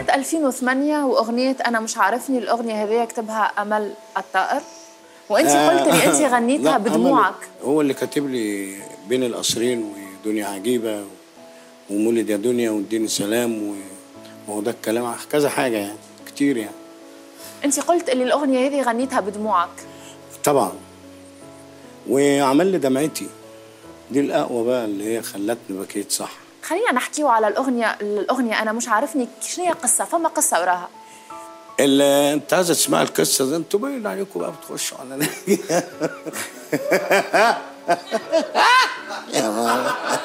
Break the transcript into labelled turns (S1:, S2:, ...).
S1: 2008 واغنيه انا مش عارفني الاغنيه هذه كتبها امل الطائر وانت قلت لي انت
S2: لا،
S1: غنيتها
S2: أمل
S1: بدموعك
S2: هو اللي كاتب لي بين القصرين ودنيا عجيبه ومولد يا دنيا واديني سلام و- وهو ده الكلام كذا حاجه يعني كتير يعني
S1: انت قلت لي الاغنيه هذه غنيتها بدموعك
S2: طبعا وعمل لي دمعتي دي الأقوى بقى اللي هي خلتني بكيت صح
S1: خلينا نحكيو على الاغنيه الاغنيه انا مش عارفني شنو هي قصه فما قصه وراها
S2: اللي انت عايزه تسمع القصه دي انتوا باين عليكم بقى بتخشوا على